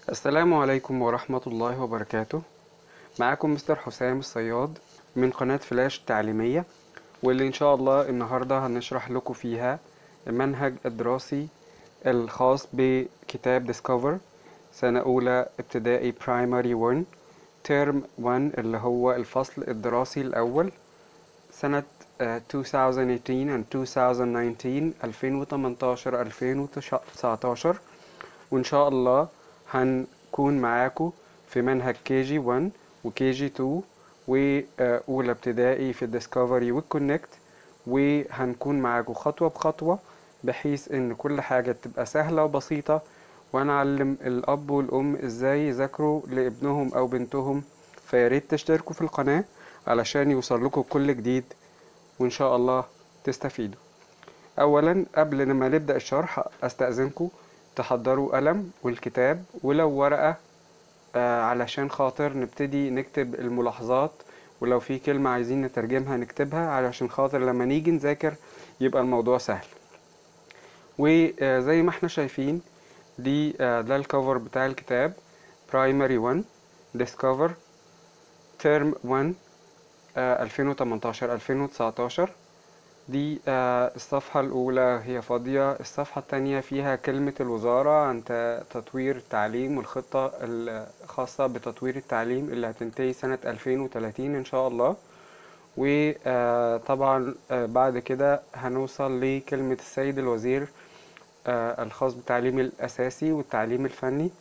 السلام عليكم ورحمة الله وبركاته معاكم مستر حسام الصياد من قناة فلاش التعليمية واللي إن شاء الله النهاردة هنشرح لكم فيها المنهج الدراسي الخاص بكتاب Discover سنة أولى ابتدائي Primary 1 ترم 1 اللي هو الفصل الدراسي الأول سنة آه، 2018 and 2019 2018 2019 وإن شاء الله هنكون معاكم في منهج كي جي 1 وكي جي 2 وأولى ابتدائي في الديسكفري والكونكت وهنكون معاكم خطوة بخطوة بحيث إن كل حاجة تبقى سهلة وبسيطة ونعلم الأب والأم إزاي يذاكروا لابنهم أو بنتهم فياريت تشتركوا في القناة علشان يوصل لكم كل جديد وإن شاء الله تستفيدوا أولا قبل ما نبدأ الشرح أستأذنكم تحضروا قلم والكتاب ولو ورقة آه، علشان خاطر نبتدي نكتب الملاحظات ولو في كلمة عايزين نترجمها نكتبها علشان خاطر لما نيجي نذاكر يبقى الموضوع سهل وزي ما احنا شايفين دي آه، ده الكفر بتاع الكتاب Primary 1 Discover Term 1 آه، 2018 2019 دي آه، الصفحة الأولى هي فاضية الصفحة التانية فيها كلمة الوزارة عن ت- تطوير التعليم والخطة الخاصة بتطوير التعليم اللي هتنتهي سنة 2030 إن شاء الله وطبعا بعد كده هنوصل لكلمة السيد الوزير آه، الخاص بالتعليم الأساسي والتعليم الفني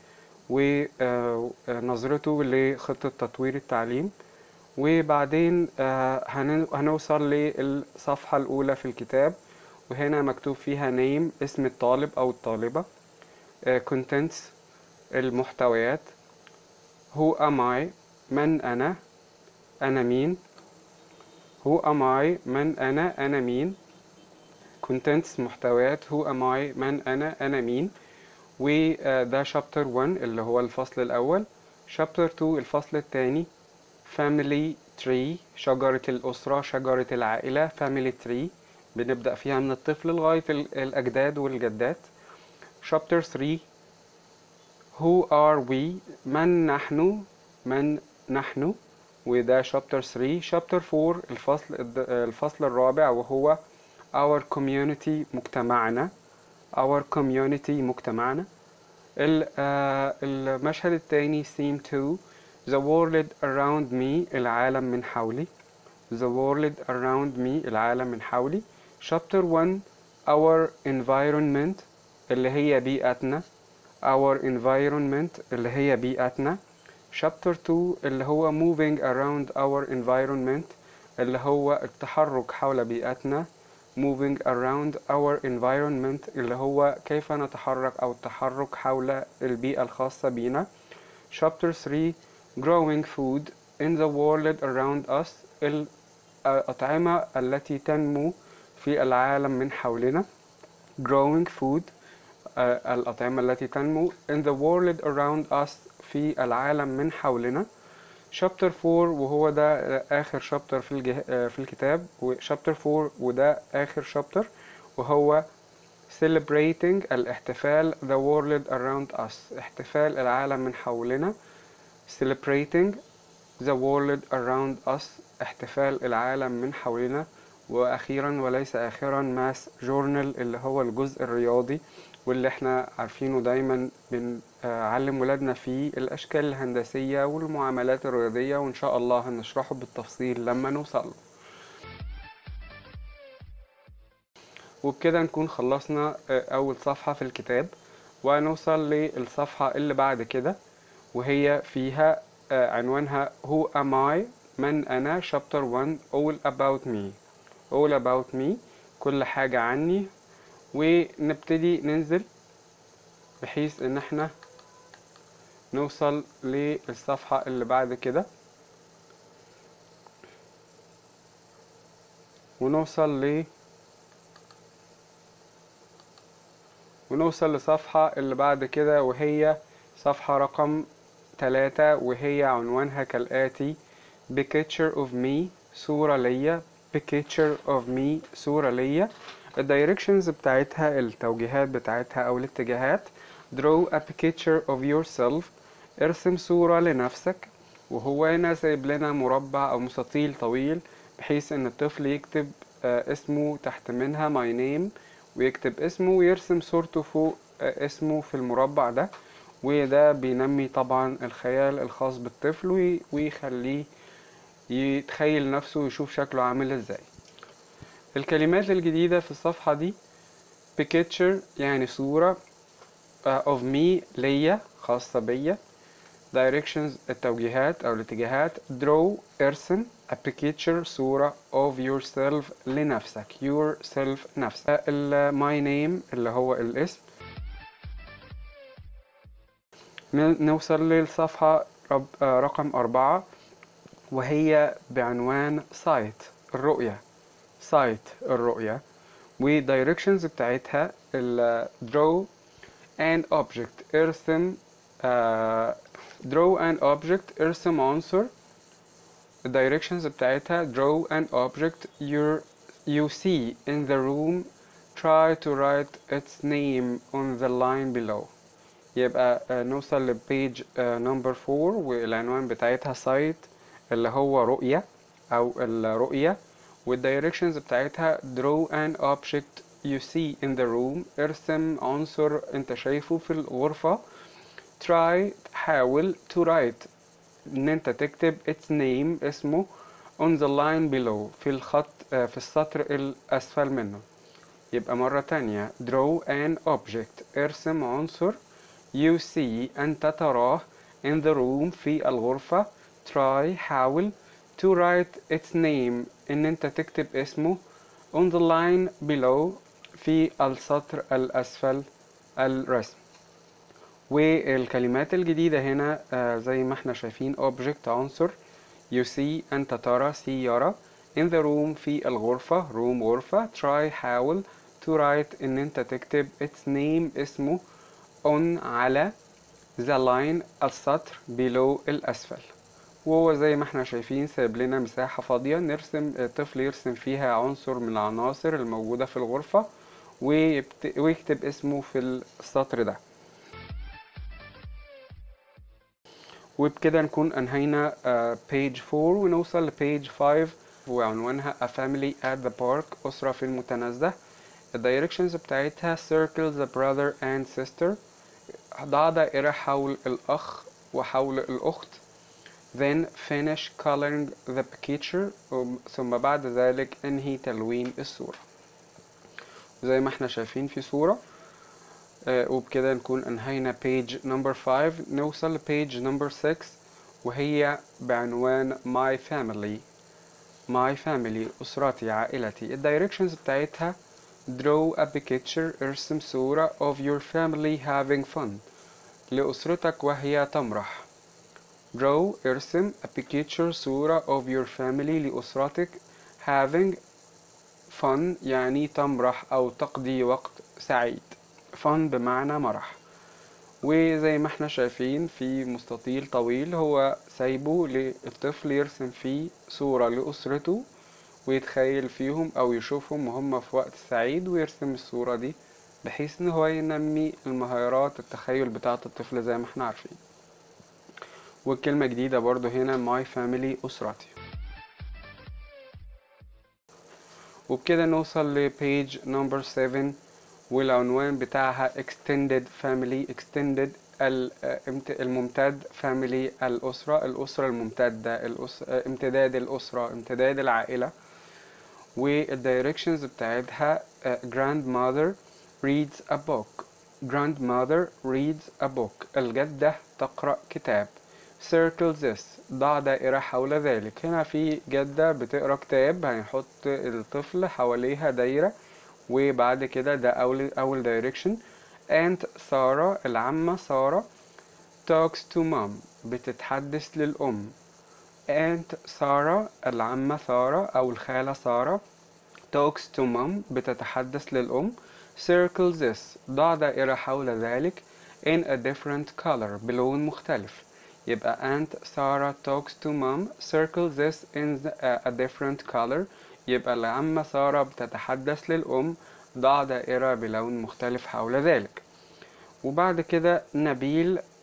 ونظرته لخطة تطوير التعليم وبعدين آه، هن- هنوصل للصفحة الأولى في الكتاب وهنا مكتوب فيها نيم اسم الطالب أو الطالبة آه، contents المحتويات who am I من أنا أنا مين who am I من أنا أنا مين contents محتويات who am I من أنا أنا مين وده chapter 1 اللي هو الفصل الأول chapter 2 الفصل الثاني family tree شجرة الأسرة شجرة العائلة family tree بنبدأ فيها من الطفل لغاية ال- الأجداد والجدات chapter 3 who are we من نحن من نحن وده chapter 3 chapter 4 الفصل الد- الفصل الرابع وهو our community مجتمعنا our community مجتمعنا ال- آه، المشهد الثاني theme 2 the world around me العالم من حولي the world around me العالم من حولي chapter 1 our environment اللي هي بيئتنا our environment اللي هي بيئتنا chapter 2 اللي هو moving around our environment اللي هو التحرك حول بيئتنا moving around our environment اللي هو كيف نتحرك أو التحرك حول البيئة الخاصة بنا chapter 3 growing food in the world around us الأطعمة التي تنمو في العالم من حولنا growing food آه، الأطعمة التي تنمو in the world around us في العالم من حولنا chapter 4 وهو ده آخر chapter في الجه... آه، في الكتاب و chapter 4 وده آخر chapter وهو celebrating الاحتفال the world around us احتفال العالم من حولنا celebrating the world around us احتفال العالم من حولنا وأخيرا وليس آخرا ماس جورنال اللي هو الجزء الرياضي واللي احنا عارفينه دايما بنعلم ولادنا فيه الأشكال الهندسية والمعاملات الرياضية وإن شاء الله هنشرحه بالتفصيل لما نوصل له وبكده نكون خلصنا آه، أول صفحة في الكتاب وهنوصل للصفحة اللي بعد كده وهي فيها آه، عنوانها Who am I من أنا chapter 1 All about me All about me كل حاجة عني ونبتدي ننزل بحيث ان احنا نوصل للصفحة اللي بعد كده ونوصل ل ونوصل لصفحة اللي بعد كده وهي صفحة رقم تلاتة وهي عنوانها كالآتي picture of me صورة ليا picture of me صورة ليا الدايركشنز بتاعتها التوجيهات بتاعتها أو الاتجاهات draw a picture of yourself ارسم صورة لنفسك وهو هنا سايب لنا مربع أو مستطيل طويل بحيث إن الطفل يكتب آه، اسمه تحت منها my name ويكتب اسمه ويرسم صورته فوق آه، اسمه في المربع ده وده بينمي طبعا الخيال الخاص بالطفل وي- ويخليه يتخيل نفسه ويشوف شكله عامل ازاي الكلمات الجديدة في الصفحة دي picture يعني صورة آه، of me ليا خاصة بيا directions التوجيهات أو الاتجاهات draw ارسم a picture صورة of yourself لنفسك yourself نفسك آه، ال my name اللي هو الاسم ن- نوصل للصفحة رب- آه، رقم أربعة وهي بعنوان site الرؤية site الرؤية والدايركشنز بتاعتها ال draw an object ارسم آه draw an object ارسم عنصر الدايركشنز بتاعتها draw an object you you see in the room try to write its name on the line below يبقى آه، نوصل لبيج نمبر 4 والعنوان بتاعتها سايت اللي هو رؤية أو الرؤية والدايركشنز بتاعتها draw an object you see in the room ارسم عنصر انت شايفه في الغرفة try حاول to write ان انت تكتب its name اسمه on the line below في الخط آه، في السطر الأسفل منه يبقى مرة تانية draw an object ارسم عنصر you see أنت تراه in the room في الغرفة try حاول to write its name إن أنت تكتب اسمه on the line below في السطر الأسفل الرسم والكلمات الجديدة هنا آه، زي ما احنا شايفين object عنصر you see أنت ترى see يرى in the room في الغرفة room غرفة try حاول to write إن أنت تكتب its name اسمه on على the line السطر below الأسفل وهو زي ما احنا شايفين سايب لنا مساحة فاضية نرسم الطفل يرسم فيها عنصر من العناصر الموجودة في الغرفة ويبت... ويكتب اسمه في السطر ده وبكده نكون أنهينا page 4 ونوصل لبيج 5 وعنوانها A family at the park أسرة في المتنزه الدايركشنز بتاعتها circle the brother and sister ضع دائرة حول الأخ وحول الأخت then finish coloring the picture وم- ثم بعد ذلك انهي تلوين الصورة زي ما احنا شايفين في صورة آه، وبكده نكون انهينا page number 5 نوصل لpage number 6 وهي بعنوان my family my family أسرتي عائلتي الدايركشنز بتاعتها draw a picture ارسم صورة of your family having fun لأسرتك وهي تمرح draw ارسم a picture صورة of your family لأسرتك having fun يعني تمرح أو تقضي وقت سعيد fun بمعنى مرح وزي ما احنا شايفين في مستطيل طويل هو سايبه للطفل يرسم فيه صورة لأسرته ويتخيل فيهم أو يشوفهم وهم في وقت سعيد ويرسم الصورة دي بحيث إن هو ينمي المهارات التخيل بتاعة الطفل زي ما احنا عارفين والكلمة جديدة برضو هنا my family أسرتي وبكده نوصل لبيج نمبر 7 والعنوان بتاعها extended family extended ال- آه، امت- الممتد family الأسرة الأسرة الممتدة الأس... آه، امتداد الأسرة امتداد العائلة والدايركشنز بتاعتها آه، grandmother reads a book grandmother reads a book الجدة تقرأ كتاب circle this ضع دائرة حول ذلك هنا في جدة بتقرأ كتاب هنحط الطفل حواليها دايرة وبعد كده ده أول أول دايركشن and سارة العمة سارة talks to mom بتتحدث للأم and سارة العمة سارة أو الخالة سارة talks to mom بتتحدث للأم circle this ضع دائرة حول ذلك in a different color بلون مختلف يبقى and سارة talks to mom circle this in the- a different color يبقى العمة سارة بتتحدث للأم ضع دائرة بلون مختلف حول ذلك وبعد كده نبيل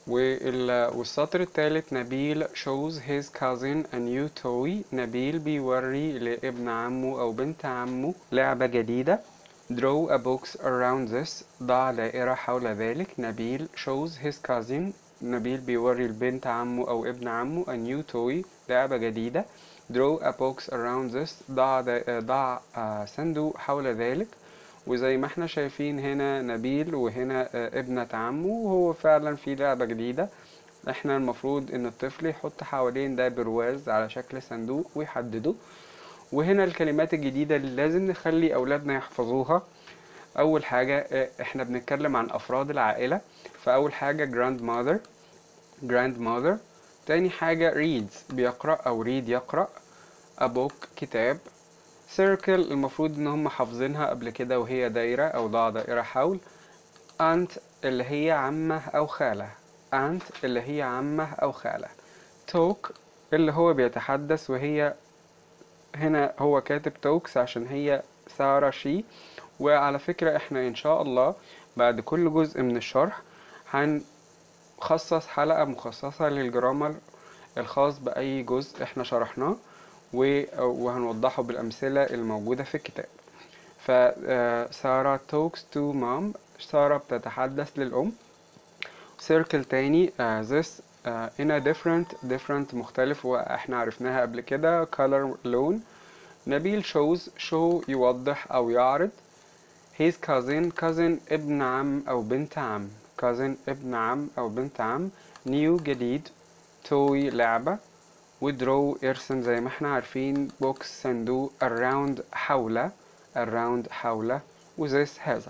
وال- والسطر الثالث نبيل shows his cousin a new toy نبيل بيوري لابن عمه أو بنت عمه لعبة جديدة draw a box around this ضع دائرة حول ذلك نبيل shows his cousin نبيل بيوري لبنت عمه أو ابن عمه a new toy لعبة جديدة draw a box around this ضع دا- ضع آه، صندوق حول ذلك وزي ما احنا شايفين هنا نبيل وهنا آه، ابنة عمه وهو فعلا في لعبة جديدة احنا المفروض ان الطفل يحط حوالين ده برواز على شكل صندوق ويحدده وهنا الكلمات الجديدة اللي لازم نخلي أولادنا يحفظوها أول حاجة آه، إحنا بنتكلم عن أفراد العائلة فأول حاجة grandmother grandmother تاني حاجة reads بيقرأ أو read يقرأ a book كتاب circle المفروض إن هم حافظينها قبل كده وهي دايرة أو ضع دائرة حول aunt اللي هي عمة أو خالة aunt اللي هي عمة أو خالة talk اللي هو بيتحدث وهي هنا هو كاتب توكس عشان هي سارة شي وعلى فكرة احنا ان شاء الله بعد كل جزء من الشرح هنخصص حلقة مخصصة للجرامر الخاص بأي جزء احنا شرحناه و- وهنوضحه بالأمثلة الموجودة في الكتاب فسارة talks to mom سارة بتتحدث للأم سيركل تاني uh, this uh, in a different different مختلف واحنا عرفناها قبل كده color لون نبيل shows show يوضح أو يعرض his cousin cousin ابن عم أو بنت عم cousin ابن عم أو بنت عم new جديد toy لعبة وdraw ارسم زي ما احنا عارفين box صندوق around حول around حول وthis هذا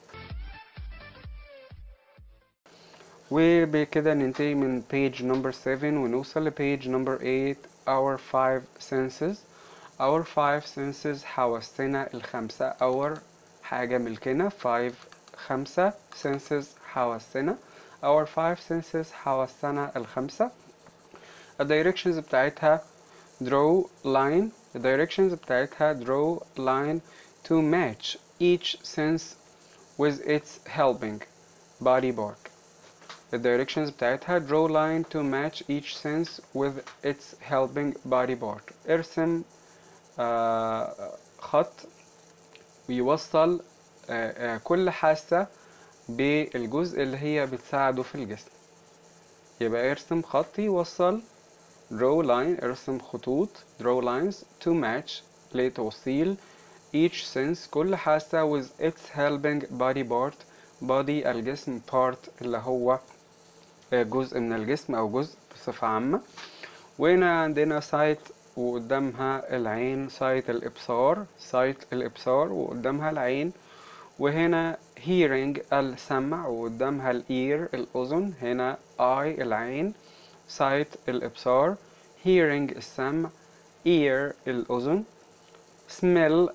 وبكده ننتهي من page number 7 ونوصل ل page number 8 our five senses our five senses حواسنا الخمسة our حاجة ملكنا five خمسة senses حواسنا our five senses حواسنا الخمسة الدايركشنز بتاعتها draw line the directions بتاعتها draw line to match each sense with its helping body part the directions بتاعتها draw line to match each sense with its helping body part ارسم آه خط ويوصل آه آه كل حاسة بالجزء اللي هي بتساعده في الجسم يبقى ارسم خط يوصل draw line ارسم خطوط draw lines to match لتوصيل each sense كل حاسة with its helping body part body الجسم part اللي هو جزء من الجسم أو جزء بصفة عامة وهنا عندنا سايت وقدامها العين سايت الإبصار سايت الإبصار وقدامها العين وهنا hearing السمع وقدامها الإير الأذن هنا eye العين سايت الإبصار hearing السمع ear الأذن smell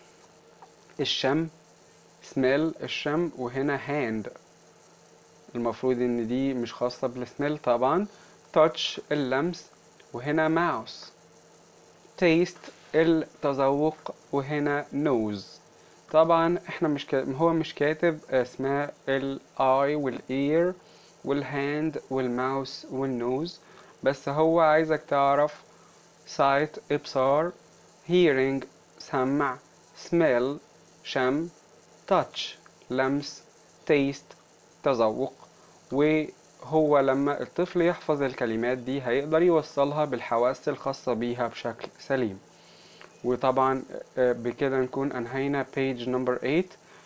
الشم smell الشم وهنا hand المفروض ان دي مش خاصة بالسميل طبعا touch اللمس وهنا mouse taste التذوق وهنا nose طبعا احنا مش كا... هو مش كاتب اسماء الاي والاير والهاند والماوس والنوز بس هو عايزك تعرف sight ابصار hearing سمع smell شم touch لمس taste تذوق وهو لما الطفل يحفظ الكلمات دي هيقدر يوصلها بالحواس الخاصة بيها بشكل سليم وطبعا بكده نكون انهينا page number 8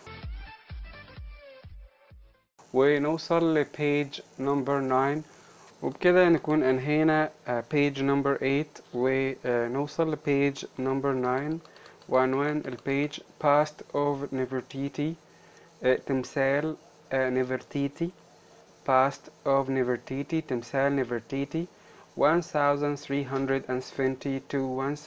ونوصل ل page number 9 وبكده نكون انهينا page number 8 ونوصل ل page number 9 وعنوان البيج past of Nefertiti تمثال نيفرتيتي past of Nefertiti تمثال نيفرتيتي 1370 to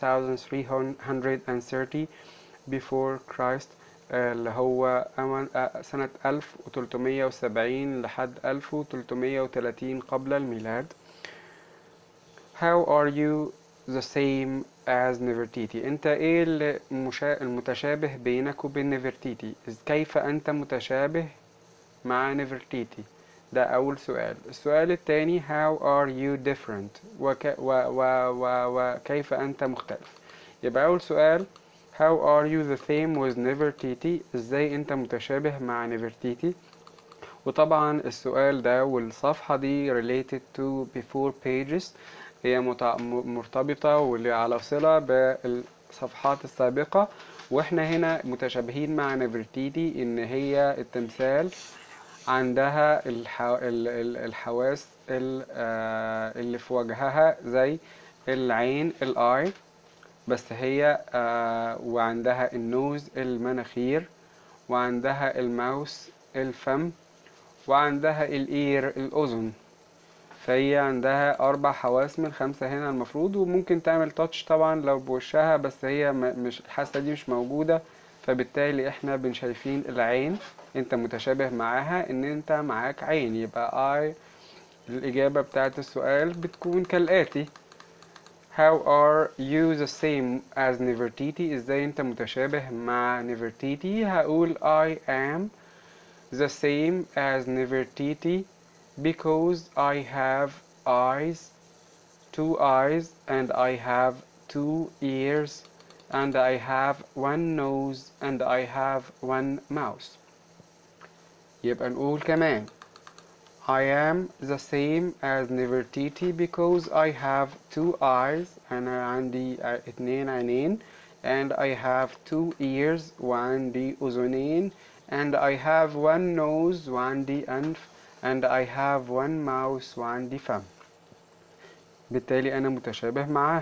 1330 before Christ اللي هو سنة 1370 لحد 1330 قبل الميلاد How are you the same as Nefertiti انت ايه المتشابه بينك وبين نفرتيتي كيف انت متشابه مع نفرتيتي ده أول سؤال السؤال التاني how are you different وك و و و وكيف أنت مختلف يبقى أول سؤال how are you the same with Nefertiti ازاي أنت متشابه مع نفرتيتي وطبعا السؤال ده والصفحة دي related to before pages هي متع- م- مرتبطة واللي على صلة بالصفحات السابقة واحنا هنا متشابهين مع نفرتيتي ان هي التمثال عندها الحو... ال- ال- الحواس ال- آه، اللي في وجهها زي العين الاي بس هي آه، وعندها النوز المناخير وعندها الماوس الفم وعندها الاير الاذن فهي عندها اربع حواس من خمسة هنا المفروض وممكن تعمل تاتش طبعا لو بوشها بس هي م- مش الحاسة دي مش موجودة فبالتالي احنا بنشايفين العين انت متشابه معاها ان انت معاك عين يبقى I الإجابة بتاعت السؤال بتكون كالآتي How are you the same as Nefertiti ازاي انت متشابه مع نفرتيتي هقول I am the same as Nefertiti because I have eyes two eyes and I have two ears and I have one nose and I have one mouth يبقى نقول كمان I am the same as Nefertiti because I have two eyes أنا عندي ع- اتنين عينين and I have two ears وعندي أذنين and I have one nose وعندي أنف and I have one mouth وعندي فم بالتالي أنا متشابه معاه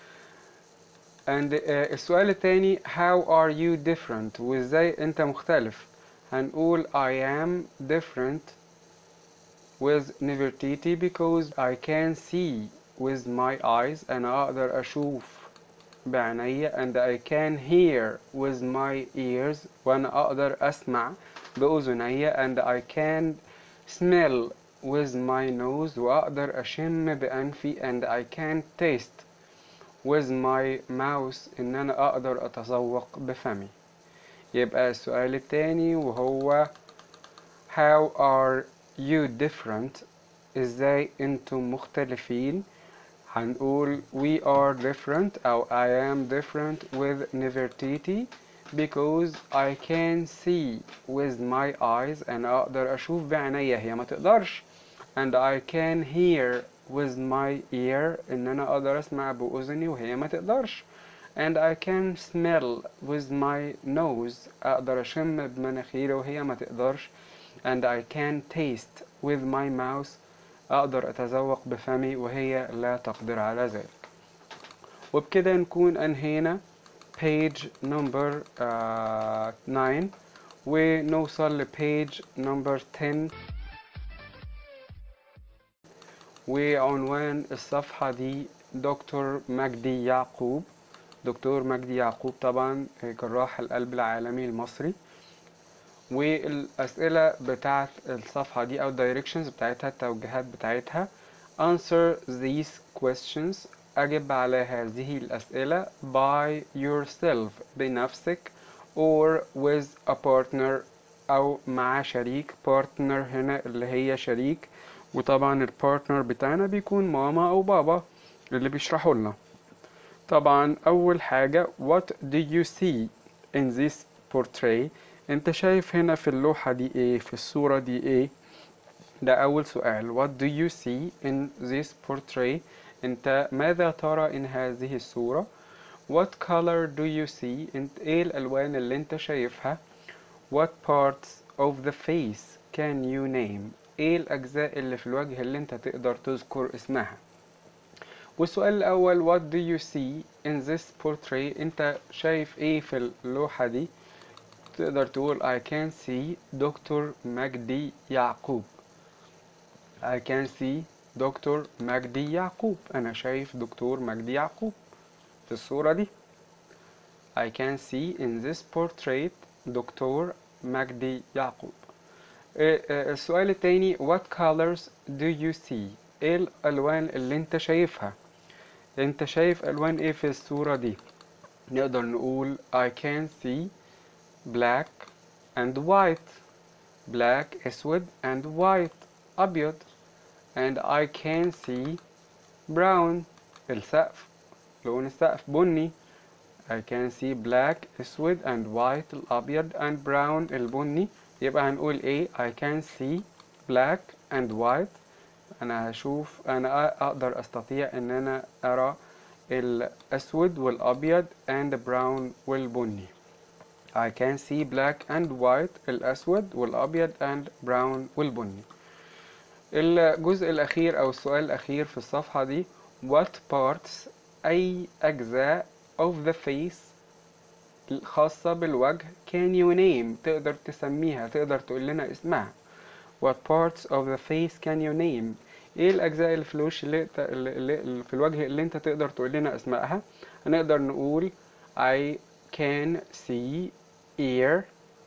and uh, السؤال التاني how are you different وازاي انت مختلف هنقول I am different with Nefertiti because I can see with my eyes أنا أقدر أشوف بعيني and I can hear with my ears وأنا أقدر أسمع بأذني and I can smell with my nose وأقدر أشم بأنفي and I can taste with my mouth إن أنا أقدر أتذوق بفمي يبقى السؤال التاني وهو how are you different ازاي انتم مختلفين هنقول we are different أو I am different with Nefertiti because I can see with my eyes أنا أقدر أشوف بعيني هي ما تقدرش and I can hear with my ear إن أنا أقدر أسمع بأذني وهي ما تقدرش and I can smell with my nose أقدر أشم بمناخيري وهي ما تقدرش and I can taste with my mouth أقدر أتذوق بفمي وهي لا تقدر على ذلك وبكده نكون أنهينا page number uh, 9 ونوصل لبيج number 10 وعنوان الصفحة دي دكتور مجدي يعقوب دكتور مجدي يعقوب طبعا جراح القلب العالمي المصري والأسئلة بتاعت الصفحة دي أو directions بتاعتها التوجيهات بتاعتها answer these questions أجب على هذه الأسئلة by yourself بنفسك or with a partner أو مع شريك partner هنا اللي هي شريك وطبعا البارتنر بتاعنا بيكون ماما أو بابا اللي بيشرحوا لنا طبعا أول حاجة what do you see in this portrait انت شايف هنا في اللوحة دي ايه في الصورة دي ايه ده أول سؤال what do you see in this portrait انت ماذا ترى إن هذه الصورة what color do you see انت ايه الألوان اللي انت شايفها what parts of the face can you name ايه الأجزاء اللي في الوجه اللي انت تقدر تذكر اسمها والسؤال الأول what do you see in this portrait انت شايف ايه في اللوحة دي تقدر تقول I can see دكتور مجدي يعقوب I can see دكتور مجدي يعقوب أنا شايف دكتور مجدي يعقوب في الصورة دي I can see in this portrait دكتور مجدي يعقوب إيه- إيه السؤال التاني what colors do you see ايه الألوان اللي انت شايفها انت شايف ألوان ايه في الصورة دي نقدر نقول I can see black and white black أسود and white أبيض and I can see brown السقف لون السقف بني I can see black أسود and white الأبيض and brown البني يبقى هنقول إيه I can see black and white أنا هشوف أنا أ- أقدر أستطيع إن أنا أرى الأسود والأبيض and brown والبني I can see black and white الأسود والأبيض and brown والبني الجزء الأخير أو السؤال الأخير في الصفحة دي What parts أي أجزاء of the face الخاصة بالوجه can you name تقدر تسميها تقدر تقول لنا اسمها What parts of the face can you name ايه الأجزاء اللي في الوش اللي, ت- اللي, اللي اللي في الوجه اللي انت تقدر تقول لنا اسمائها هنقدر نقول I can see ear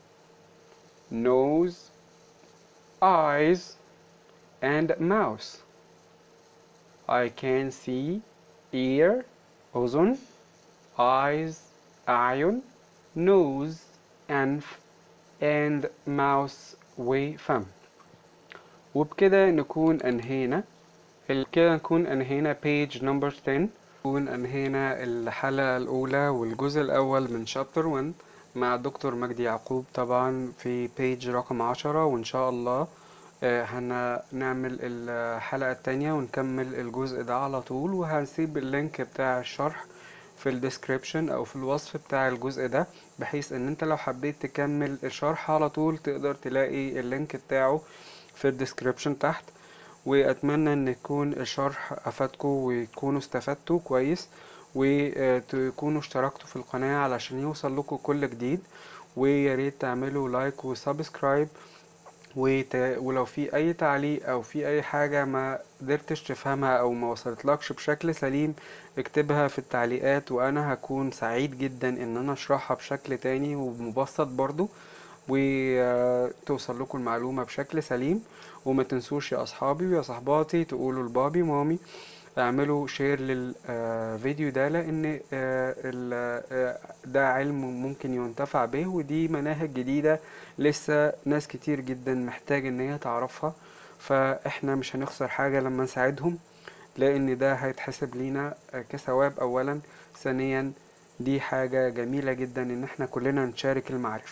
nose eyes and mouth I can see ear أذن eyes أعين nose أنف and mouth وفم وبكده نكون أنهينا ال- كده نكون أنهينا page number 10 نكون أنهينا الحلقة الأولى والجزء الأول من chapter 1 مع دكتور مجدي يعقوب طبعا في page رقم 10 وإن شاء الله آه، هنعمل الحلقة التانية ونكمل الجزء ده على طول وهنسيب اللينك بتاع الشرح في الديسكريبشن او في الوصف بتاع الجزء ده بحيث ان انت لو حبيت تكمل الشرح على طول تقدر تلاقي اللينك بتاعه في الديسكريبشن تحت واتمنى ان يكون الشرح افادكم وتكونوا استفدتوا كويس وتكونوا اشتركتوا في القناة علشان يوصل لكم كل جديد ويا ريت تعملوا لايك وسبسكرايب وت... ولو في اي تعليق او في اي حاجة ما قدرتش تفهمها او ما وصلتلكش بشكل سليم اكتبها في التعليقات وانا هكون سعيد جدا ان انا اشرحها بشكل تاني ومبسط برضو وتوصل لكم المعلومة بشكل سليم وما تنسوش يا اصحابي ويا صحباتي تقولوا لبابي مامي اعملوا شير للفيديو ده لان آه، ال- آه، ده علم ممكن ينتفع به ودي مناهج جديدة لسه ناس كتير جدا محتاج ان هي تعرفها فاحنا مش هنخسر حاجة لما نساعدهم لان ده هيتحسب لينا آه، كثواب اولا ثانيا دي حاجة جميلة جدا ان احنا كلنا نشارك المعرفة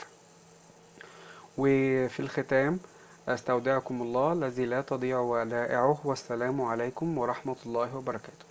وفي الختام استودعكم الله الذي لا تضيع ودائعه والسلام عليكم ورحمة الله وبركاته